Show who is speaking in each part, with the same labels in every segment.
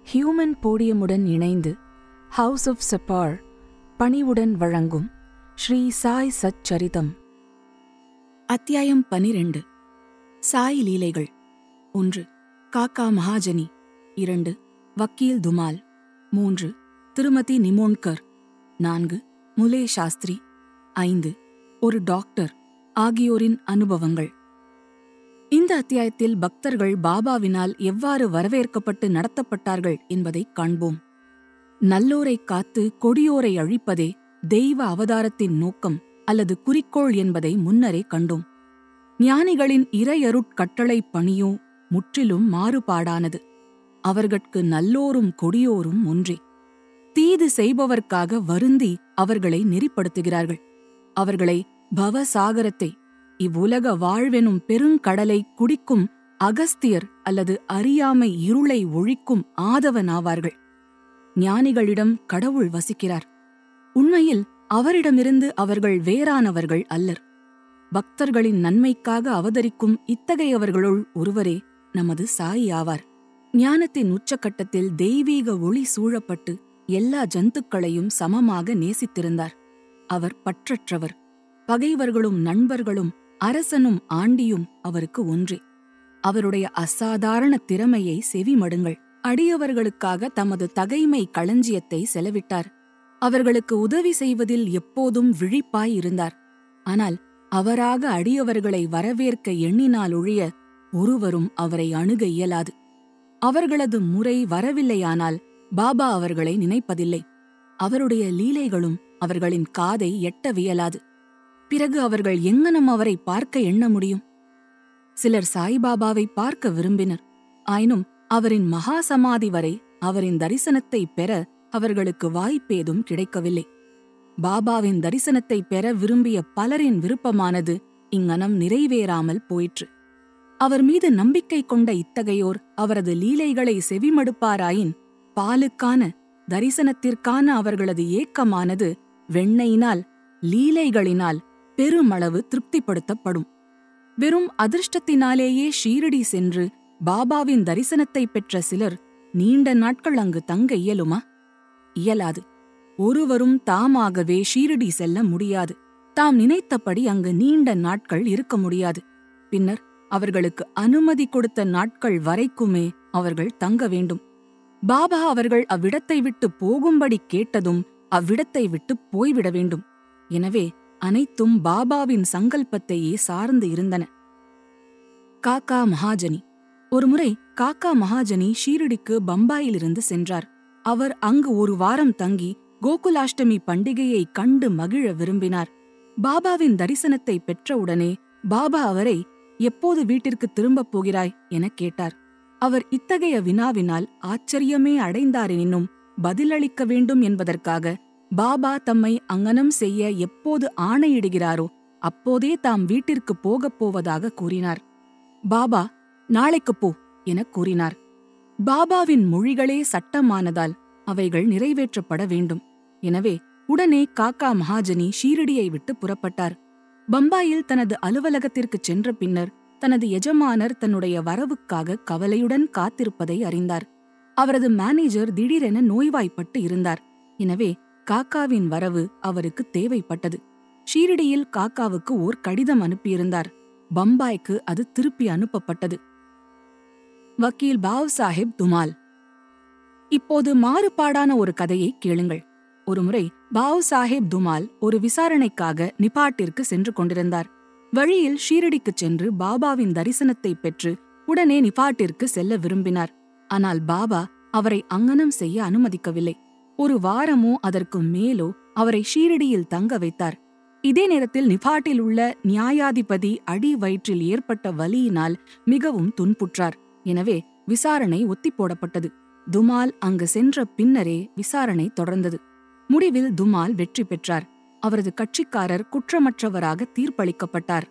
Speaker 1: Human போடியமுடன் இணைந்து house of செப்பார் பணிவுடன் வழங்கும் ஸ்ரீ சாய் சச்சரிதம் அத்தியாயம் பனிரெண்டு சாய் லீலைகள் ஒன்று காக்கா மகாஜனி இரண்டு வக்கீல் துமால் மூன்று திருமதி நிமோன்கர் நான்கு முலே சாஸ்திரி ஐந்து ஒரு டாக்டர் ஆகியோரின் அனுபவங்கள் இந்த அத்தியாயத்தில் பக்தர்கள் பாபாவினால் எவ்வாறு வரவேற்கப்பட்டு நடத்தப்பட்டார்கள் என்பதை காண்போம் நல்லோரை காத்து கொடியோரை அழிப்பதே தெய்வ அவதாரத்தின் நோக்கம் அல்லது குறிக்கோள் என்பதை முன்னரே கண்டோம் ஞானிகளின் இறையருட்கட்டளை பணியோ முற்றிலும் மாறுபாடானது அவர்கட்கு நல்லோரும் கொடியோரும் ஒன்றே தீது செய்பவர்க்காக வருந்தி அவர்களை நெறிப்படுத்துகிறார்கள் அவர்களை பவசாகரத்தை இவ்வுலக வாழ்வெனும் பெருங்கடலை குடிக்கும் அகஸ்தியர் அல்லது அறியாமை இருளை ஒழிக்கும் ஆதவனாவார்கள் ஞானிகளிடம் கடவுள் வசிக்கிறார் உண்மையில் அவரிடமிருந்து அவர்கள் வேறானவர்கள் அல்லர் பக்தர்களின் நன்மைக்காக அவதரிக்கும் இத்தகையவர்களுள் ஒருவரே நமது சாயி ஆவார் ஞானத்தின் உச்சக்கட்டத்தில் தெய்வீக ஒளி சூழப்பட்டு எல்லா ஜந்துக்களையும் சமமாக நேசித்திருந்தார் அவர் பற்றற்றவர் பகைவர்களும் நண்பர்களும் அரசனும் ஆண்டியும் அவருக்கு ஒன்றே அவருடைய அசாதாரண திறமையை செவிமடுங்கள் அடியவர்களுக்காக தமது தகைமை களஞ்சியத்தை செலவிட்டார் அவர்களுக்கு உதவி செய்வதில் எப்போதும் விழிப்பாய் இருந்தார் ஆனால் அவராக அடியவர்களை வரவேற்க எண்ணினால் ஒழிய ஒருவரும் அவரை அணுக இயலாது அவர்களது முறை வரவில்லையானால் பாபா அவர்களை நினைப்பதில்லை அவருடைய லீலைகளும் அவர்களின் காதை எட்டவியலாது பிறகு அவர்கள் எங்கனம் அவரை பார்க்க எண்ண முடியும் சிலர் சாய்பாபாவை பார்க்க விரும்பினர் ஆயினும் அவரின் மகா சமாதி வரை அவரின் தரிசனத்தை பெற அவர்களுக்கு வாய்ப்பேதும் கிடைக்கவில்லை பாபாவின் தரிசனத்தை பெற விரும்பிய பலரின் விருப்பமானது இங்கனம் நிறைவேறாமல் போயிற்று அவர் மீது நம்பிக்கை கொண்ட இத்தகையோர் அவரது லீலைகளை செவிமடுப்பாராயின் பாலுக்கான தரிசனத்திற்கான அவர்களது ஏக்கமானது வெண்ணையினால் லீலைகளினால் பெருமளவு திருப்திப்படுத்தப்படும் வெறும் அதிர்ஷ்டத்தினாலேயே ஷீரடி சென்று பாபாவின் தரிசனத்தை பெற்ற சிலர் நீண்ட நாட்கள் அங்கு தங்க இயலுமா இயலாது ஒருவரும் தாமாகவே ஷீரடி செல்ல முடியாது தாம் நினைத்தபடி அங்கு நீண்ட நாட்கள் இருக்க முடியாது பின்னர் அவர்களுக்கு அனுமதி கொடுத்த நாட்கள் வரைக்குமே அவர்கள் தங்க வேண்டும் பாபா அவர்கள் அவ்விடத்தை விட்டு போகும்படி கேட்டதும் அவ்விடத்தை விட்டு போய்விட வேண்டும் எனவே அனைத்தும் பாபாவின் சங்கல்பத்தையே சார்ந்து இருந்தன காக்கா மகாஜனி ஒருமுறை காக்கா மகாஜனி ஷீரடிக்கு பம்பாயிலிருந்து சென்றார் அவர் அங்கு ஒரு வாரம் தங்கி கோகுலாஷ்டமி பண்டிகையை கண்டு மகிழ விரும்பினார் பாபாவின் தரிசனத்தை பெற்றவுடனே பாபா அவரை எப்போது வீட்டிற்கு திரும்பப் போகிறாய் எனக் கேட்டார் அவர் இத்தகைய வினாவினால் ஆச்சரியமே அடைந்தாரெனினும் பதிலளிக்க வேண்டும் என்பதற்காக பாபா தம்மை அங்கனம் செய்ய எப்போது ஆணையிடுகிறாரோ அப்போதே தாம் வீட்டிற்கு போகப் போவதாக கூறினார் பாபா நாளைக்குப் போ எனக் கூறினார் பாபாவின் மொழிகளே சட்டமானதால் அவைகள் நிறைவேற்றப்பட வேண்டும் எனவே உடனே காக்கா மகாஜனி ஷீரடியை விட்டு புறப்பட்டார் பம்பாயில் தனது அலுவலகத்திற்குச் சென்ற பின்னர் தனது எஜமானர் தன்னுடைய வரவுக்காக கவலையுடன் காத்திருப்பதை அறிந்தார் அவரது மேனேஜர் திடீரென நோய்வாய்ப்பட்டு இருந்தார் எனவே காக்காவின் வரவு அவருக்கு தேவைப்பட்டது ஷீரடியில் காக்காவுக்கு ஓர் கடிதம் அனுப்பியிருந்தார் பம்பாய்க்கு அது திருப்பி அனுப்பப்பட்டது வக்கீல் பாவ் சாஹிப் துமால் இப்போது மாறுபாடான ஒரு கதையை கேளுங்கள் ஒருமுறை பாவ் சாஹிப் துமால் ஒரு விசாரணைக்காக நிபாட்டிற்கு சென்று கொண்டிருந்தார் வழியில் ஷீரடிக்குச் சென்று பாபாவின் தரிசனத்தை பெற்று உடனே நிபாட்டிற்கு செல்ல விரும்பினார் ஆனால் பாபா அவரை அங்கனம் செய்ய அனுமதிக்கவில்லை ஒரு வாரமோ அதற்கு மேலோ அவரை ஷீரடியில் தங்க வைத்தார் இதே நேரத்தில் நிபாட்டில் உள்ள நியாயாதிபதி அடி வயிற்றில் ஏற்பட்ட வலியினால் மிகவும் துன்புற்றார் எனவே விசாரணை ஒத்தி போடப்பட்டது துமால் அங்கு சென்ற பின்னரே விசாரணை தொடர்ந்தது முடிவில் துமால் வெற்றி பெற்றார் அவரது கட்சிக்காரர் குற்றமற்றவராக தீர்ப்பளிக்கப்பட்டார்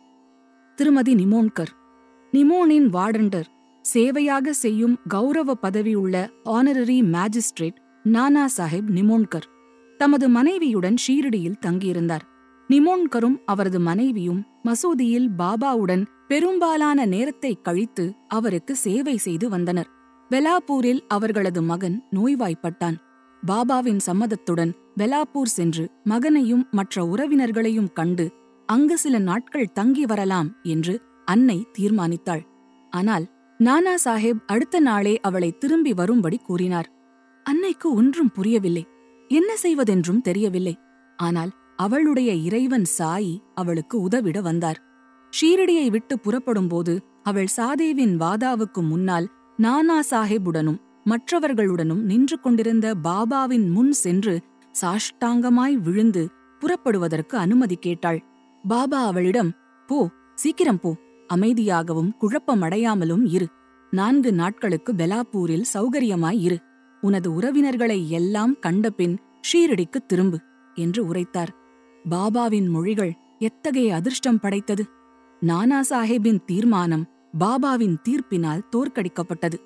Speaker 1: திருமதி நிமோன்கர் நிமோனின் வார்டண்டர் சேவையாக செய்யும் கௌரவ பதவியுள்ள ஆனரரி மேஜிஸ்ட்ரேட் நானா சாஹிப் நிமோன்கர் தமது மனைவியுடன் ஷீரடியில் தங்கியிருந்தார் நிமோன்கரும் அவரது மனைவியும் மசூதியில் பாபாவுடன் பெரும்பாலான நேரத்தை கழித்து அவருக்கு சேவை செய்து வந்தனர் பெலாப்பூரில் அவர்களது மகன் நோய்வாய்ப்பட்டான் பாபாவின் சம்மதத்துடன் பெலாப்பூர் சென்று மகனையும் மற்ற உறவினர்களையும் கண்டு அங்கு சில நாட்கள் தங்கி வரலாம் என்று அன்னை தீர்மானித்தாள் ஆனால் நானா சாஹேப் அடுத்த நாளே அவளை திரும்பி வரும்படி கூறினார் அன்னைக்கு ஒன்றும் புரியவில்லை என்ன செய்வதென்றும் தெரியவில்லை ஆனால் அவளுடைய இறைவன் சாயி அவளுக்கு உதவிட வந்தார் ஷீரடியை விட்டு புறப்படும்போது அவள் சாதேவின் வாதாவுக்கு முன்னால் நானா சாஹேபுடனும் மற்றவர்களுடனும் நின்று கொண்டிருந்த பாபாவின் முன் சென்று சாஷ்டாங்கமாய் விழுந்து புறப்படுவதற்கு அனுமதி கேட்டாள் பாபா அவளிடம் போ சீக்கிரம் போ அமைதியாகவும் குழப்பமடையாமலும் இரு நான்கு நாட்களுக்கு பெலாப்பூரில் சௌகரியமாய் இரு உனது உறவினர்களை எல்லாம் கண்டபின் ஷீரடிக்கு திரும்பு என்று உரைத்தார் பாபாவின் மொழிகள் எத்தகைய அதிர்ஷ்டம் படைத்தது நானா சாஹேபின் தீர்மானம் பாபாவின் தீர்ப்பினால் தோற்கடிக்கப்பட்டது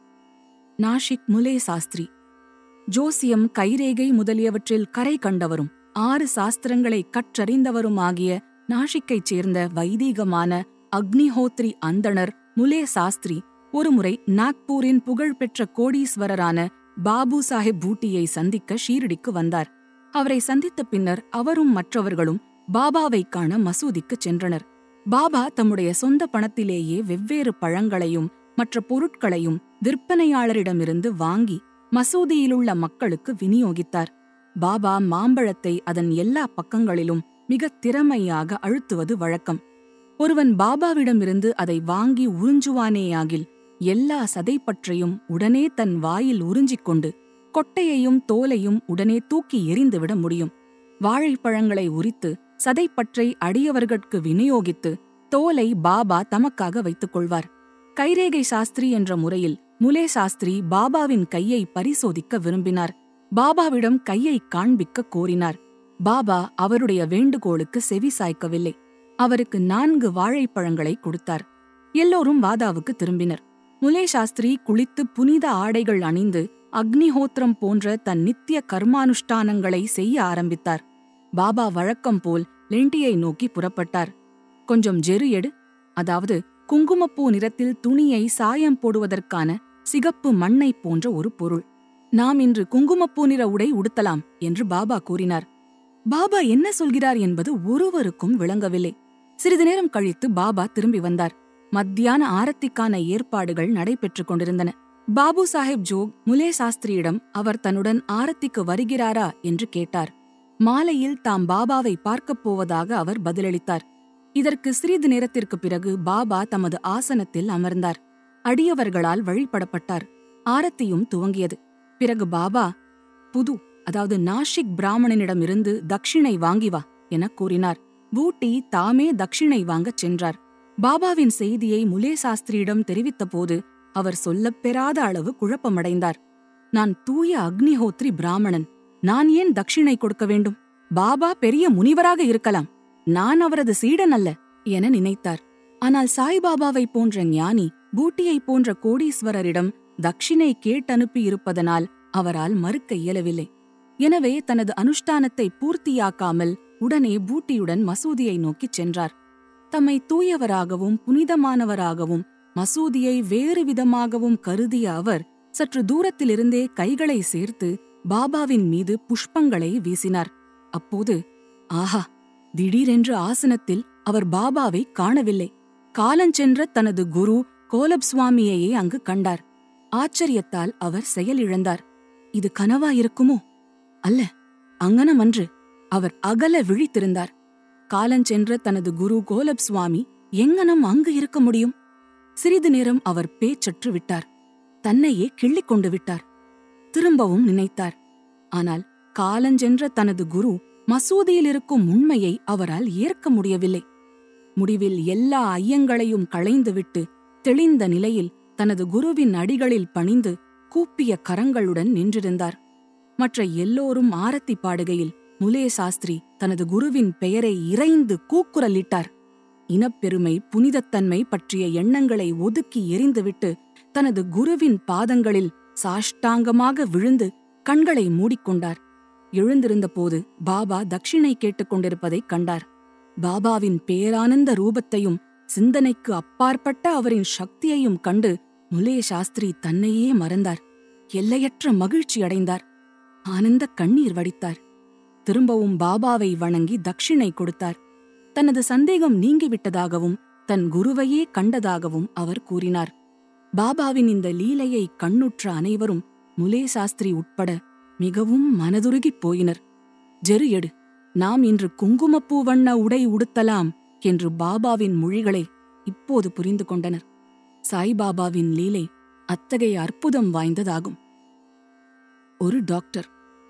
Speaker 1: நாஷிக் முலே சாஸ்திரி ஜோசியம் கைரேகை முதலியவற்றில் கரை கண்டவரும் ஆறு சாஸ்திரங்களை கற்றறிந்தவருமாகிய நாஷிக்கைச் சேர்ந்த வைதீகமான அக்னிஹோத்ரி அந்தணர் முலே சாஸ்திரி ஒருமுறை நாக்பூரின் புகழ்பெற்ற கோடீஸ்வரரான பாபு சாஹிப் பூட்டியை சந்திக்க ஷீரடிக்கு வந்தார் அவரை சந்தித்த பின்னர் அவரும் மற்றவர்களும் பாபாவை காண மசூதிக்குச் சென்றனர் பாபா தம்முடைய சொந்த பணத்திலேயே வெவ்வேறு பழங்களையும் மற்ற பொருட்களையும் விற்பனையாளரிடமிருந்து வாங்கி மசூதியிலுள்ள மக்களுக்கு விநியோகித்தார் பாபா மாம்பழத்தை அதன் எல்லா பக்கங்களிலும் மிக திறமையாக அழுத்துவது வழக்கம் ஒருவன் பாபாவிடமிருந்து அதை வாங்கி உறிஞ்சுவானேயாகில் எல்லா சதைப்பற்றையும் உடனே தன் வாயில் உறிஞ்சிக் கொண்டு கொட்டையையும் தோலையும் உடனே தூக்கி எறிந்துவிட முடியும் வாழைப்பழங்களை உரித்து சதைப்பற்றை அடியவர்கட்கு விநியோகித்து தோலை பாபா தமக்காக வைத்துக் கொள்வார் கைரேகை சாஸ்திரி என்ற முறையில் முலே சாஸ்திரி பாபாவின் கையை பரிசோதிக்க விரும்பினார் பாபாவிடம் கையை காண்பிக்க கோரினார் பாபா அவருடைய வேண்டுகோளுக்கு செவி சாய்க்கவில்லை அவருக்கு நான்கு வாழைப்பழங்களை கொடுத்தார் எல்லோரும் வாதாவுக்கு திரும்பினர் முலே சாஸ்திரி குளித்து புனித ஆடைகள் அணிந்து அக்னிஹோத்திரம் போன்ற தன் நித்திய கர்மானுஷ்டானங்களை செய்ய ஆரம்பித்தார் பாபா வழக்கம் போல் லெண்டியை நோக்கி புறப்பட்டார் கொஞ்சம் ஜெரு எடு அதாவது குங்குமப்பூ நிறத்தில் துணியை சாயம் போடுவதற்கான சிகப்பு மண்ணை போன்ற ஒரு பொருள் நாம் இன்று குங்குமப்பூ நிற உடை உடுத்தலாம் என்று பாபா கூறினார் பாபா என்ன சொல்கிறார் என்பது ஒருவருக்கும் விளங்கவில்லை சிறிது நேரம் கழித்து பாபா திரும்பி வந்தார் மத்தியான ஆரத்திக்கான ஏற்பாடுகள் நடைபெற்றுக் கொண்டிருந்தன பாபு சாஹேப் ஜோக் முலே சாஸ்திரியிடம் அவர் தன்னுடன் ஆரத்திக்கு வருகிறாரா என்று கேட்டார் மாலையில் தாம் பாபாவை பார்க்கப் போவதாக அவர் பதிலளித்தார் இதற்கு சிறிது நேரத்திற்கு பிறகு பாபா தமது ஆசனத்தில் அமர்ந்தார் அடியவர்களால் வழிபடப்பட்டார் ஆரத்தியும் துவங்கியது பிறகு பாபா புது அதாவது நாஷிக் பிராமணனிடமிருந்து தட்சிணை வாங்கி வா எனக் கூறினார் பூட்டி தாமே தட்சிணை வாங்கச் சென்றார் பாபாவின் செய்தியை முலே சாஸ்திரியிடம் தெரிவித்தபோது அவர் சொல்லப் பெறாத அளவு குழப்பமடைந்தார் நான் தூய அக்னிஹோத்ரி பிராமணன் நான் ஏன் தட்சிணை கொடுக்க வேண்டும் பாபா பெரிய முனிவராக இருக்கலாம் நான் அவரது சீடன் அல்ல என நினைத்தார் ஆனால் சாய்பாபாவை போன்ற ஞானி பூட்டியைப் போன்ற கோடீஸ்வரரிடம் தட்சிணை கேட்டனுப்பியிருப்பதனால் அவரால் மறுக்க இயலவில்லை எனவே தனது அனுஷ்டானத்தை பூர்த்தியாக்காமல் உடனே பூட்டியுடன் மசூதியை நோக்கிச் சென்றார் தம்மை தூயவராகவும் புனிதமானவராகவும் மசூதியை வேறு விதமாகவும் கருதிய அவர் சற்று தூரத்திலிருந்தே கைகளை சேர்த்து பாபாவின் மீது புஷ்பங்களை வீசினார் அப்போது ஆஹா திடீரென்று ஆசனத்தில் அவர் பாபாவை காணவில்லை காலஞ்சென்ற தனது குரு கோலப் சுவாமியையே அங்கு கண்டார் ஆச்சரியத்தால் அவர் செயலிழந்தார் இது கனவா இருக்குமோ அல்ல அங்கனமன்று அவர் அகல விழித்திருந்தார் காலஞ்சென்ற தனது குரு கோலப் சுவாமி எங்கனம் அங்கு இருக்க முடியும் சிறிது நேரம் அவர் பேச்சற்று விட்டார் தன்னையே கிள்ளிக் கொண்டு விட்டார் திரும்பவும் நினைத்தார் ஆனால் காலஞ்சென்ற தனது குரு மசூதியில் இருக்கும் உண்மையை அவரால் ஏற்க முடியவில்லை முடிவில் எல்லா ஐயங்களையும் களைந்துவிட்டு தெளிந்த நிலையில் தனது குருவின் அடிகளில் பணிந்து கூப்பிய கரங்களுடன் நின்றிருந்தார் மற்ற எல்லோரும் ஆரத்தி பாடுகையில் முலே சாஸ்திரி தனது குருவின் பெயரை இறைந்து கூக்குரலிட்டார் இனப்பெருமை புனிதத்தன்மை பற்றிய எண்ணங்களை ஒதுக்கி எறிந்துவிட்டு தனது குருவின் பாதங்களில் சாஷ்டாங்கமாக விழுந்து கண்களை மூடிக்கொண்டார் எழுந்திருந்தபோது பாபா தட்சிணை கேட்டுக்கொண்டிருப்பதைக் கண்டார் பாபாவின் பேரானந்த ரூபத்தையும் சிந்தனைக்கு அப்பாற்பட்ட அவரின் சக்தியையும் கண்டு முலே சாஸ்திரி தன்னையே மறந்தார் எல்லையற்ற மகிழ்ச்சி அடைந்தார் ஆனந்த கண்ணீர் வடித்தார் திரும்பவும் பாபாவை வணங்கி தட்சிணை கொடுத்தார் தனது சந்தேகம் நீங்கிவிட்டதாகவும் தன் குருவையே கண்டதாகவும் அவர் கூறினார் பாபாவின் இந்த லீலையை கண்ணுற்ற அனைவரும் முலே சாஸ்திரி உட்பட மிகவும் மனதுருகிப் போயினர் ஜெரு எடு நாம் இன்று குங்குமப்பூ வண்ண உடை உடுத்தலாம் என்று பாபாவின் மொழிகளை இப்போது புரிந்து கொண்டனர் சாய்பாபாவின் லீலை அத்தகைய அற்புதம் வாய்ந்ததாகும் ஒரு டாக்டர்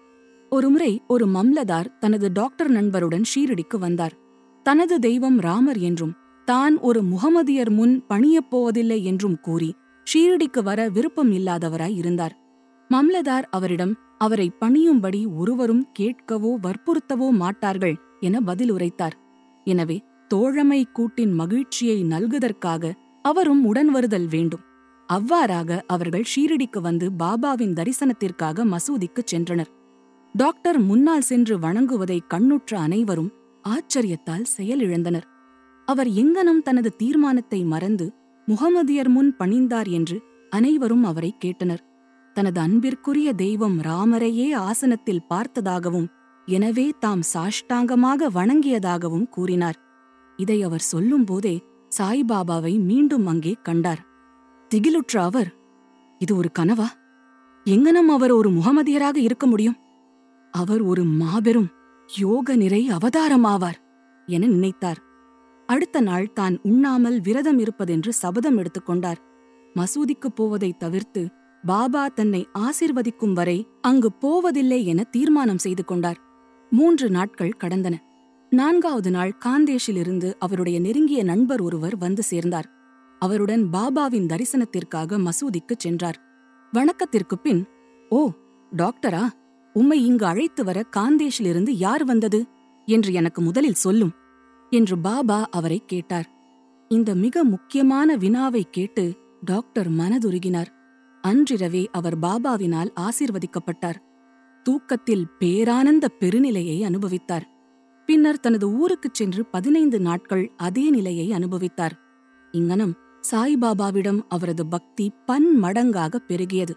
Speaker 1: ஒருமுறை ஒரு மம்லதார் தனது டாக்டர் நண்பருடன் ஷீரடிக்கு வந்தார் தனது தெய்வம் ராமர் என்றும் தான் ஒரு முகமதியர் முன் பணியப் போவதில்லை என்றும் கூறி ஷீரடிக்கு வர விருப்பம் இல்லாதவராய் இருந்தார் மம்லதார் அவரிடம் அவரை பணியும்படி ஒருவரும் கேட்கவோ வற்புறுத்தவோ மாட்டார்கள் என பதில் உரைத்தார் எனவே தோழமை கூட்டின் மகிழ்ச்சியை நல்குதற்காக அவரும் உடன் வருதல் வேண்டும் அவ்வாறாக அவர்கள் ஷீரடிக்கு வந்து பாபாவின் தரிசனத்திற்காக மசூதிக்குச் சென்றனர் டாக்டர் முன்னால் சென்று வணங்குவதை கண்ணுற்ற அனைவரும் ஆச்சரியத்தால் செயலிழந்தனர் அவர் எங்கனம் தனது தீர்மானத்தை மறந்து முகமதியர் முன் பணிந்தார் என்று அனைவரும் அவரை கேட்டனர் தனது அன்பிற்குரிய தெய்வம் ராமரையே ஆசனத்தில் பார்த்ததாகவும் எனவே தாம் சாஷ்டாங்கமாக வணங்கியதாகவும் கூறினார் இதை அவர் சொல்லும்போதே சாய்பாபாவை மீண்டும் அங்கே கண்டார் திகிலுற்ற அவர் இது ஒரு கனவா எங்கனம் அவர் ஒரு முகமதியராக இருக்க முடியும் அவர் ஒரு மாபெரும் யோக நிறை அவதாரமாவார் என நினைத்தார் அடுத்த நாள் தான் உண்ணாமல் விரதம் இருப்பதென்று சபதம் எடுத்துக்கொண்டார் மசூதிக்குப் போவதை தவிர்த்து பாபா தன்னை ஆசிர்வதிக்கும் வரை அங்கு போவதில்லை என தீர்மானம் செய்து கொண்டார் மூன்று நாட்கள் கடந்தன நான்காவது நாள் காந்தேஷிலிருந்து அவருடைய நெருங்கிய நண்பர் ஒருவர் வந்து சேர்ந்தார் அவருடன் பாபாவின் தரிசனத்திற்காக மசூதிக்குச் சென்றார் வணக்கத்திற்குப் பின் ஓ டாக்டரா உம்மை இங்கு அழைத்து வர காந்தேஷிலிருந்து யார் வந்தது என்று எனக்கு முதலில் சொல்லும் என்று பாபா அவரை கேட்டார் இந்த மிக முக்கியமான வினாவை கேட்டு டாக்டர் மனதுருகினார் அன்றிரவே அவர் பாபாவினால் ஆசீர்வதிக்கப்பட்டார் தூக்கத்தில் பேரானந்த பெருநிலையை அனுபவித்தார் பின்னர் தனது ஊருக்குச் சென்று பதினைந்து நாட்கள் அதே நிலையை அனுபவித்தார் இங்கனம் சாய்பாபாவிடம் அவரது பக்தி பன்மடங்காக பெருகியது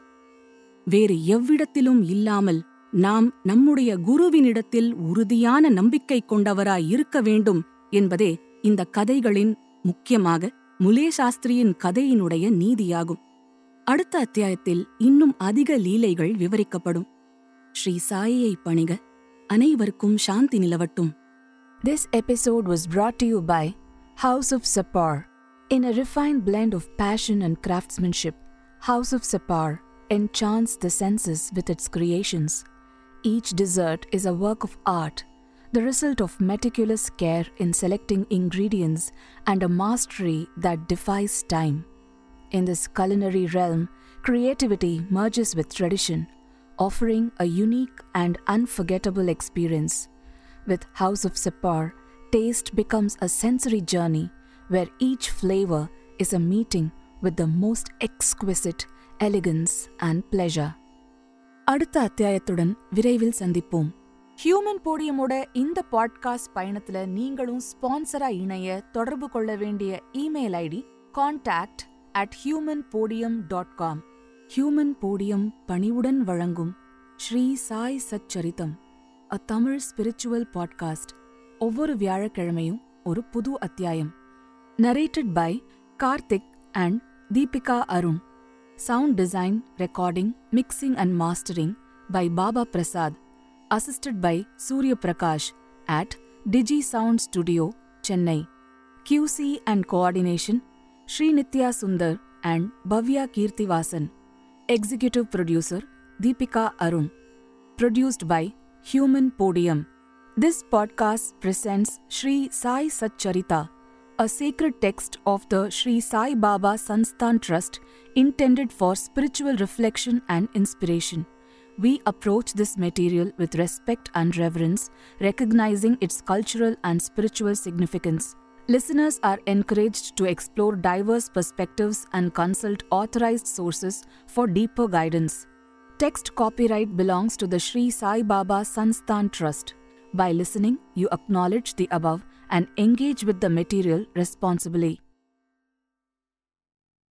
Speaker 1: வேறு எவ்விடத்திலும் இல்லாமல் நாம் நம்முடைய குருவினிடத்தில் உறுதியான நம்பிக்கை கொண்டவராய் இருக்க வேண்டும் என்பதே இந்த கதைகளின் முக்கியமாக முலே சாஸ்திரியின் கதையினுடைய நீதியாகும் அடுத்த அத்தியாயத்தில் இன்னும் அதிக லீலைகள் விவரிக்கப்படும் ஸ்ரீ சாயியை பணிக அனைவருக்கும் சாந்தி நிலவட்டும்
Speaker 2: This episode was brought to you by House of Sapar. In a refined blend of passion and craftsmanship, House of Sapar enchants the senses with its creations. Each dessert is a work of art, the result of meticulous care in selecting ingredients and a mastery that defies time. In this culinary realm, creativity merges with tradition, offering a unique and unforgettable experience. With House of Sapar, taste becomes a sensory journey where each flavor is a meeting with the most exquisite elegance and pleasure.
Speaker 1: அடுத்த அத்தியாயத்துடன் விரைவில் சந்திப்போம் human போடியமோட இந்த podcast பயணத்துல நீங்களும் ஸ்பான்சரா இணைய தொடர்பு கொள்ள வேண்டிய email ID contact at human podium dot com Human Podium பணிவுடன் வழங்கும் Shri Sai Satcharitam a Tamil spiritual podcast ஒவ்வொரு வியாழக்கிழமையும் ஒரு புது அத்தியாயம் narrated by Karthik and Deepika Arun sound design recording mixing and mastering by Baba Prasad assisted by Surya Prakash at Digi Sound Studio, Chennai. QC and coordination Sri Nitya Sundar and Bhavya Kirtivasan. Executive producer Deepika Arun. Produced by Human Podium. This podcast presents Sri Sai Satcharita, a sacred text of the Sri Sai Baba Sansthan Trust intended for spiritual reflection and inspiration. We approach this material with respect and reverence, recognizing its cultural and spiritual significance. Listeners are encouraged to explore diverse perspectives and consult authorized sources for deeper guidance. Text copyright belongs to the Sri Sai Baba Sansthan Trust. By listening, you acknowledge the above and engage with the material responsibly.